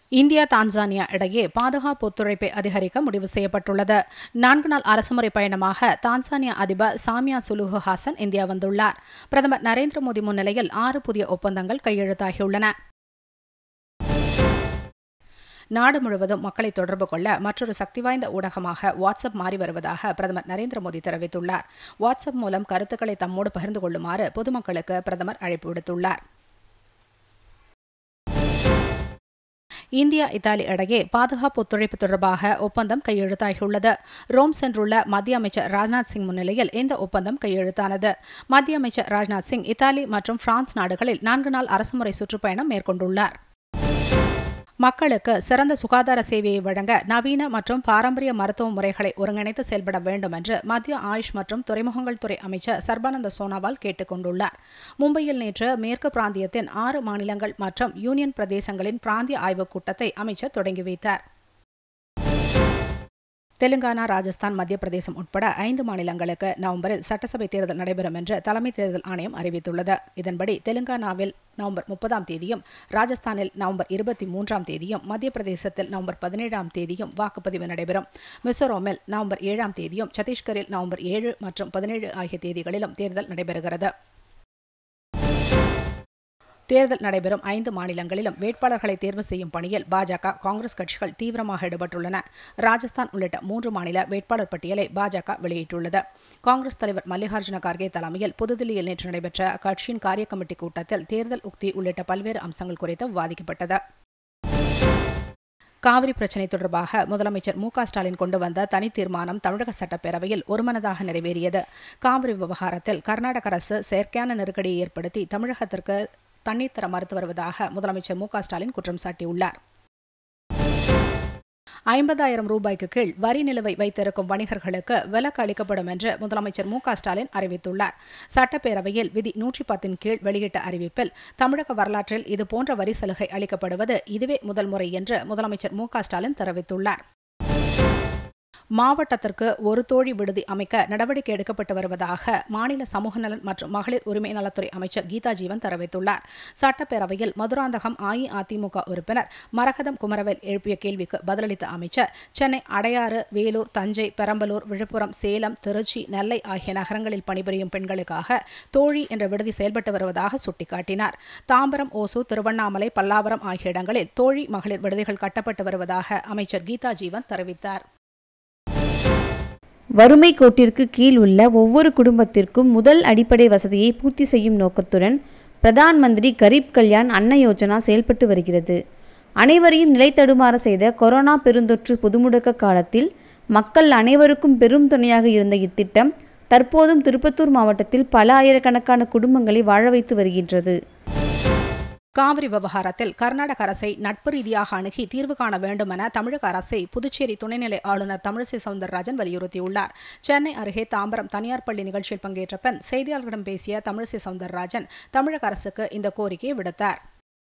India Tanzania இடையே பாதுகாப்பு ஒத்துழைப்பை அதிகரிக்க முடிவு செய்யப்பட்டுள்ளது நான்கு நாள் அரசுமுறை பயணமாக தான்சானியா அதிபர் சாமியா சுலுஹு ஹாசன் இந்தியா வந்துள்ளார் பிரதமர் நரேந்திர மோடி முன்னிலையில் ஆறு புதிய ஒப்பந்தங்கள் கையெழுத்தாகியுள்ளன நாடு முழுவதும் மக்களை தொடர்பு கொள்ள மற்றொரு சக்தி வாய்ந்த ஊடகமாக வாட்ஸ்அப் மாறி வருவதாக பிரதமர் நரேந்திர மோடி தெரிவித்துள்ளார் வாட்ஸ்அப் மூலம் கருத்துக்களை தம்மோடு பகிர்ந்து கொள்ளுமாறு பொதுமக்களுக்கு பிரதமர் அழைப்பு விடுத்துள்ளார் இந்தியா இத்தாலி இடையே பாதுகாப்பு ஒத்துழைப்பு தொடர்பாக ஒப்பந்தம் கையெழுத்தாகியுள்ளது ரோம் சென்றுள்ள மத்திய அமைச்சர் ராஜ்நாத் சிங் முன்னிலையில் இந்த ஒப்பந்தம் கையெழுத்தானது மத்திய அமைச்சர் ராஜ்நாத் சிங் இத்தாலி மற்றும் பிரான்ஸ் நாடுகளில் நான்கு நாள் அரசுமுறை சுற்றுப்பயணம் மேற்கொண்டுள்ளார் மக்களுக்கு சிறந்த சுகாதார சேவையை வழங்க நவீன மற்றும் பாரம்பரிய மருத்துவ முறைகளை ஒருங்கிணைத்து செயல்பட வேண்டும் என்று மத்திய ஆயுஷ் மற்றும் துறைமுகங்கள் துறை அமைச்சர் சர்பானந்த சோனாவால் கேட்டுக் கொண்டுள்ளார் மும்பையில் நேற்று மேற்கு பிராந்தியத்தின் ஆறு மாநிலங்கள் மற்றும் யூனியன் பிரதேசங்களின் பிராந்திய ஆய்வுக் கூட்டத்தை அமைச்சர் தொடங்கி வைத்தார் தெலுங்கானா ராஜஸ்தான் மத்திய பிரதேசம் உட்பட ஐந்து மாநிலங்களுக்கு நவம்பரில் சட்டசபை தேர்தல் நடைபெறும் என்று தலைமை தேர்தல் ஆணையம் அறிவித்துள்ளது இதன்படி தெலுங்கானாவில் நவம்பர் முப்பதாம் தேதியும் ராஜஸ்தானில் நவம்பர் இருபத்தி மூன்றாம் தேதியும் மத்திய பிரதேசத்தில் நவம்பர் பதினேழாம் தேதியும் வாக்குப்பதிவு நடைபெறும் மிசோராமில் நவம்பர் ஏழாம் தேதியும் சத்தீஸ்கரில் நவம்பர் ஏழு மற்றும் பதினேழு ஆகிய தேதிகளிலும் தேர்தல் நடைபெறுகிறது தேர்தல் நடைபெறும் ஐந்து மாநிலங்களிலும் வேட்பாளர்களை தேர்வு செய்யும் பணியில் பாஜக காங்கிரஸ் கட்சிகள் தீவிரமாக ஈடுபட்டுள்ளன ராஜஸ்தான் உள்ளிட்ட மூன்று மாநில வேட்பாளர் பட்டியலை பாஜக வெளியிட்டுள்ளது காங்கிரஸ் தலைவர் மல்லிகார்ஜுன கார்கே தலைமையில் புதுதில்லியில் நேற்று நடைபெற்ற கட்சியின் காரிய கமிட்டி கூட்டத்தில் தேர்தல் உக்தி உள்ளிட்ட பல்வேறு அம்சங்கள் குறித்து விவாதிக்கப்பட்டது காவிரி பிரச்சினை தொடர்பாக முதலமைச்சர் மு க ஸ்டாலின் கொண்டு வந்த தனி தீர்மானம் தமிழக சட்டப்பேரவையில் ஒருமனதாக நிறைவேறியது காவிரி விவகாரத்தில் கர்நாடக அரசு செயற்கையான நெருக்கடியை ஏற்படுத்தி தமிழகத்திற்கு தண்ணீர் தர மறுத்து வருவதாக முதலமைச்சர் மு க ஸ்டாலின் குற்றம் சாட்டியுள்ளார் ஐம்பதாயிரம் ரூபாய்க்கு கீழ் வரி நிலுவை வைத்திருக்கும் வணிகர்களுக்கு விலக்கு அளிக்கப்படும் என்று முதலமைச்சர் மு க ஸ்டாலின் அறிவித்துள்ளார் சட்டப்பேரவையில் விதி நூற்றி பத்தின் கீழ் வெளியிட்ட அறிவிப்பில் தமிழக வரலாற்றில் இதுபோன்ற வரி சலுகை அளிக்கப்படுவது இதுவே முதல் முறை என்று முதலமைச்சர் மு க ஸ்டாலின் தெரிவித்துள்ளார் மாவட்டத்திற்கு ஒரு தோழி விடுதி அமைக்க நடவடிக்கை எடுக்கப்பட்டு வருவதாக மாநில சமூக நலன் மற்றும் மகளிர் உரிமை நலத்துறை அமைச்சர் கீதா ஜீவன் தெரிவித்துள்ளார் சட்டப்பேரவையில் மதுராந்தகம் அஇஅதிமுக உறுப்பினர் மரகதம் குமரவேல் எழுப்பிய கேள்விக்கு பதிலளித்த அமைச்சர் சென்னை அடையாறு வேலூர் தஞ்சை பெரம்பலூர் விழுப்புரம் சேலம் திருச்சி நெல்லை ஆகிய நகரங்களில் பணிபுரியும் பெண்களுக்காக தோழி என்ற விடுதி செயல்பட்டு வருவதாக சுட்டிக்காட்டினார் தாம்பரம் ஓசூர் திருவண்ணாமலை பல்லாவரம் ஆகிய இடங்களில் தோழி மகளிர் விடுதிகள் கட்டப்பட்டு வருவதாக அமைச்சர் கீதா ஜீவன் தெரிவித்தார் வறுமை கோட்டிற்கு கீழ் உள்ள ஒவ்வொரு குடும்பத்திற்கும் முதல் அடிப்படை வசதியை பூர்த்தி செய்யும் நோக்கத்துடன் பிரதான் மந்திரி கரீப் கல்யாண் அன்ன யோஜனா செயல்பட்டு வருகிறது அனைவரையும் நிலைத்தடுமாற செய்த கொரோனா பெருந்தொற்று பொதுமுடக்க காலத்தில் மக்கள் அனைவருக்கும் பெரும் துணையாக இருந்த இத்திட்டம் தற்போதும் திருப்பத்தூர் மாவட்டத்தில் பல ஆயிரக்கணக்கான குடும்பங்களை வாழ வைத்து வருகின்றது காவிரி விவகாரத்தில் கர்நாடக அரசை நட்பு ரீதியாக அணுகி தீர்வு காண வேண்டும் என தமிழக அரசை புதுச்சேரி துணைநிலை ஆளுநர் தமிழிசை சவுந்தரராஜன் வலியுறுத்தியுள்ளார் சென்னை அருகே தாம்பரம் தனியார் பள்ளி நிகழ்ச்சியில் பங்கேற்ற பின் செய்தியாளர்களிடம் பேசிய தமிழிசை சவுந்தரராஜன் தமிழக அரசுக்கு இந்த கோரிக்கையை விடுத்தார்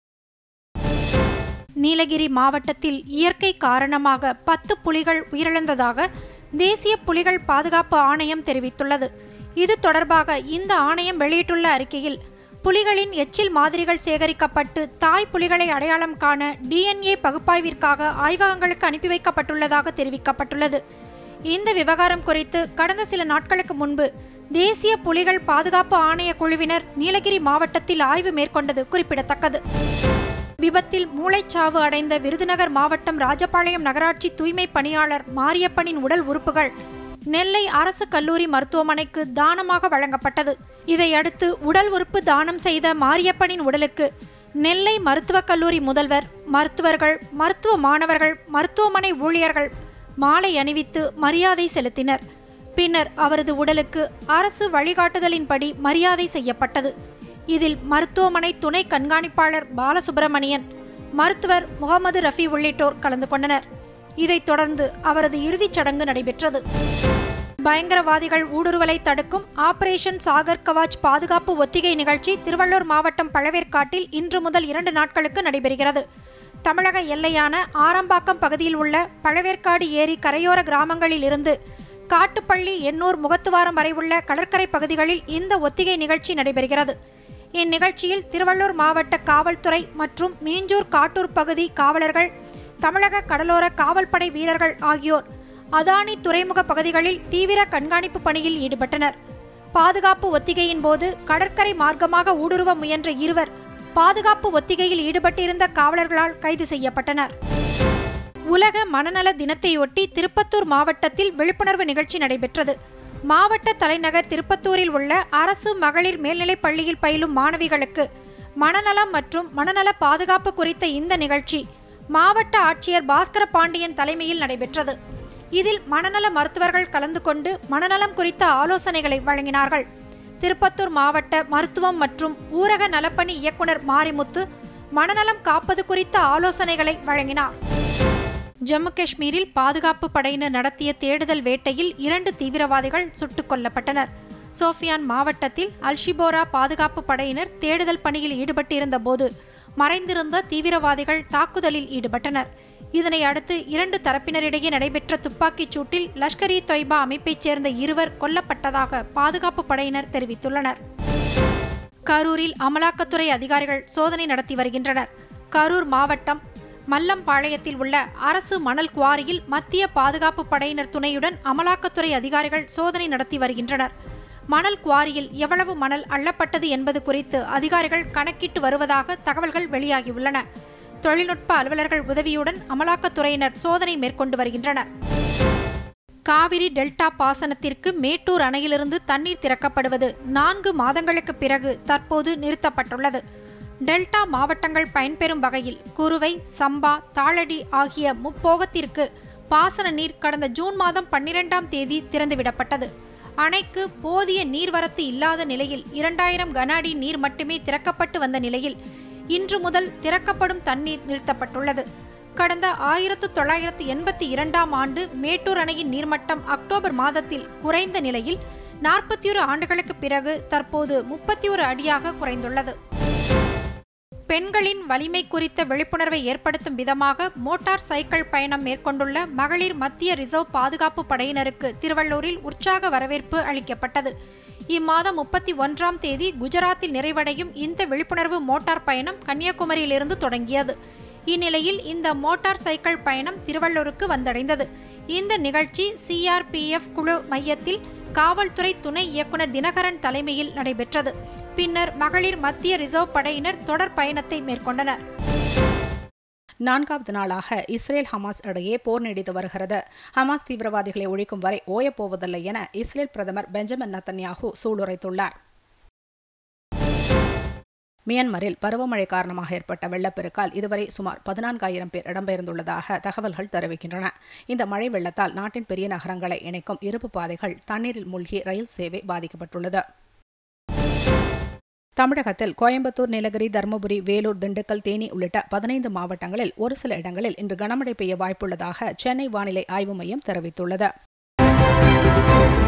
நீலகிரி மாவட்டத்தில் இயற்கை காரணமாக பத்து புலிகள் உயிரிழந்ததாக தேசிய புலிகள் பாதுகாப்பு ஆணையம் தெரிவித்துள்ளது இது தொடர்பாக இந்த ஆணையம் வெளியிட்டுள்ள அறிக்கையில் புலிகளின் எச்சில் மாதிரிகள் சேகரிக்கப்பட்டு தாய் புலிகளை அடையாளம் காண டிஎன்ஏ பகுப்பாய்விற்காக ஆய்வகங்களுக்கு அனுப்பி வைக்கப்பட்டுள்ளதாக தெரிவிக்கப்பட்டுள்ளது இந்த விவகாரம் குறித்து கடந்த சில நாட்களுக்கு முன்பு தேசிய புலிகள் பாதுகாப்பு ஆணைய குழுவினர் நீலகிரி மாவட்டத்தில் ஆய்வு மேற்கொண்டது குறிப்பிடத்தக்கது விபத்தில் மூளைச்சாவு அடைந்த விருதுநகர் மாவட்டம் ராஜபாளையம் நகராட்சி தூய்மை பணியாளர் மாரியப்பனின் உடல் உறுப்புகள் நெல்லை அரசு கல்லூரி மருத்துவமனைக்கு தானமாக வழங்கப்பட்டது இதையடுத்து உடல் உறுப்பு தானம் செய்த மாரியப்பனின் உடலுக்கு நெல்லை மருத்துவக் கல்லூரி முதல்வர் மருத்துவர்கள் மருத்துவ மாணவர்கள் மருத்துவமனை ஊழியர்கள் மாலை அணிவித்து மரியாதை செலுத்தினர் பின்னர் அவரது உடலுக்கு அரசு வழிகாட்டுதலின்படி மரியாதை செய்யப்பட்டது இதில் மருத்துவமனை துணை கண்காணிப்பாளர் பாலசுப்பிரமணியன் மருத்துவர் முகமது ரஃபி உள்ளிட்டோர் கலந்து கொண்டனர் இதைத் தொடர்ந்து அவரது இறுதிச் சடங்கு நடைபெற்றது பயங்கரவாதிகள் ஊடுருவலை தடுக்கும் ஆபரேஷன் சாகர் கவாச் பாதுகாப்பு ஒத்திகை நிகழ்ச்சி திருவள்ளூர் மாவட்டம் பழவேற்காட்டில் இன்று முதல் இரண்டு நாட்களுக்கு நடைபெறுகிறது தமிழக எல்லையான ஆரம்பாக்கம் பகுதியில் உள்ள பழவேற்காடு ஏரி கரையோர கிராமங்களில் இருந்து காட்டுப்பள்ளி எண்ணூர் முகத்துவாரம் வரை உள்ள கடற்கரை பகுதிகளில் இந்த ஒத்திகை நிகழ்ச்சி நடைபெறுகிறது இந்நிகழ்ச்சியில் திருவள்ளூர் மாவட்ட காவல்துறை மற்றும் மீஞ்சூர் காட்டூர் பகுதி காவலர்கள் தமிழக கடலோர காவல்படை வீரர்கள் ஆகியோர் அதானி துறைமுக பகுதிகளில் தீவிர கண்காணிப்பு பணியில் ஈடுபட்டனர் பாதுகாப்பு ஒத்திகையின் போது கடற்கரை மார்க்கமாக ஊடுருவ முயன்ற இருவர் பாதுகாப்பு ஒத்திகையில் ஈடுபட்டிருந்த காவலர்களால் கைது செய்யப்பட்டனர் உலக மனநல தினத்தையொட்டி திருப்பத்தூர் மாவட்டத்தில் விழிப்புணர்வு நிகழ்ச்சி நடைபெற்றது மாவட்ட தலைநகர் திருப்பத்தூரில் உள்ள அரசு மகளிர் மேல்நிலைப் பள்ளியில் பயிலும் மாணவிகளுக்கு மனநலம் மற்றும் மனநல பாதுகாப்பு குறித்த இந்த நிகழ்ச்சி மாவட்ட ஆட்சியர் பாஸ்கர பாண்டியன் தலைமையில் நடைபெற்றது இதில் மனநல மருத்துவர்கள் கலந்து கொண்டு மனநலம் குறித்த ஆலோசனைகளை வழங்கினார்கள் திருப்பத்தூர் மாவட்ட மருத்துவம் மற்றும் ஊரக நலப்பணி இயக்குனர் மாரிமுத்து மனநலம் காப்பது குறித்த ஆலோசனைகளை வழங்கினார் ஜம்மு காஷ்மீரில் பாதுகாப்பு படையினர் நடத்திய தேடுதல் வேட்டையில் இரண்டு தீவிரவாதிகள் சுட்டுக் கொல்லப்பட்டனர் சோஃபியான் மாவட்டத்தில் அல்ஷிபோரா பாதுகாப்பு படையினர் தேடுதல் பணியில் ஈடுபட்டிருந்த போது மறைந்திருந்த தீவிரவாதிகள் தாக்குதலில் ஈடுபட்டனர் இதனை அடுத்து இரண்டு தரப்பினரிடையே நடைபெற்ற துப்பாக்கிச் சூட்டில் லஷ்கர் இ தொய்பா அமைப்பைச் சேர்ந்த இருவர் கொல்லப்பட்டதாக பாதுகாப்பு படையினர் தெரிவித்துள்ளனர் கரூரில் அமலாக்கத்துறை அதிகாரிகள் சோதனை நடத்தி வருகின்றனர் கரூர் மாவட்டம் மல்லம்பாளையத்தில் உள்ள அரசு மணல் குவாரியில் மத்திய பாதுகாப்பு படையினர் துணையுடன் அமலாக்கத்துறை அதிகாரிகள் சோதனை நடத்தி வருகின்றனர் மணல் குவாரியில் எவ்வளவு மணல் அள்ளப்பட்டது என்பது குறித்து அதிகாரிகள் கணக்கிட்டு வருவதாக தகவல்கள் வெளியாகியுள்ளன தொழில்நுட்ப அலுவலர்கள் உதவியுடன் அமலாக்கத்துறையினர் சோதனை மேற்கொண்டு வருகின்றனர் காவிரி டெல்டா பாசனத்திற்கு மேட்டூர் அணையிலிருந்து தண்ணீர் திறக்கப்படுவது நான்கு மாதங்களுக்கு பிறகு தற்போது நிறுத்தப்பட்டுள்ளது டெல்டா மாவட்டங்கள் பயன்பெறும் வகையில் குறுவை சம்பா தாளடி ஆகிய முப்போகத்திற்கு பாசன நீர் கடந்த ஜூன் மாதம் பன்னிரெண்டாம் தேதி திறந்துவிடப்பட்டது அணைக்கு போதிய நீர்வரத்து இல்லாத நிலையில் இரண்டாயிரம் கன அடி நீர் மட்டுமே திறக்கப்பட்டு வந்த நிலையில் இன்று முதல் திறக்கப்படும் தண்ணீர் நிறுத்தப்பட்டுள்ளது கடந்த ஆயிரத்து தொள்ளாயிரத்து எண்பத்தி இரண்டாம் ஆண்டு மேட்டூர் அணையின் நீர்மட்டம் அக்டோபர் மாதத்தில் குறைந்த நிலையில் நாற்பத்தி ஒரு ஆண்டுகளுக்கு பிறகு தற்போது முப்பத்தி ஒரு அடியாக குறைந்துள்ளது பெண்களின் வலிமை குறித்த விழிப்புணர்வை ஏற்படுத்தும் விதமாக மோட்டார் சைக்கிள் பயணம் மேற்கொண்டுள்ள மகளிர் மத்திய ரிசர்வ் பாதுகாப்பு படையினருக்கு திருவள்ளூரில் உற்சாக வரவேற்பு அளிக்கப்பட்டது இம்மாதம் முப்பத்தி ஒன்றாம் தேதி குஜராத்தில் நிறைவடையும் இந்த விழிப்புணர்வு மோட்டார் பயணம் கன்னியாகுமரியிலிருந்து தொடங்கியது இந்நிலையில் இந்த மோட்டார் சைக்கிள் பயணம் திருவள்ளூருக்கு வந்தடைந்தது இந்த நிகழ்ச்சி சிஆர்பிஎஃப் குழு மையத்தில் காவல்துறை துணை இயக்குனர் தினகரன் தலைமையில் நடைபெற்றது பின்னர் மகளிர் மத்திய ரிசர்வ் படையினர் தொடர் பயணத்தை மேற்கொண்டனர் நான்காவது நாளாக இஸ்ரேல் ஹமாஸ் இடையே போர் நீடித்து வருகிறது ஹமாஸ் தீவிரவாதிகளை ஒழிக்கும் வரை ஓயப்போவதில்லை என இஸ்ரேல் பிரதமர் பெஞ்சமின் நத்தன்யாகு சூளுரைத்துள்ளார் மியான்மரில் பருவமழை காரணமாக ஏற்பட்ட வெள்ளப்பெருக்கால் இதுவரை சுமார் பதினான்காயிரம் பேர் இடம்பெயர்ந்துள்ளதாக தகவல்கள் தெரிவிக்கின்றன இந்த மழை வெள்ளத்தால் நாட்டின் பெரிய நகரங்களை இணைக்கும் இருப்பு பாதைகள் தண்ணீரில் மூழ்கி ரயில் சேவை பாதிக்கப்பட்டுள்ளது தமிழகத்தில் கோயம்புத்தூர் நீலகிரி தருமபுரி வேலூர் திண்டுக்கல் தேனி உள்ளிட்ட பதினைந்து மாவட்டங்களில் ஒரு சில இடங்களில் இன்று கனமழை பெய்ய வாய்ப்புள்ளதாக சென்னை வானிலை ஆய்வு மையம் தெரிவித்துள்ளது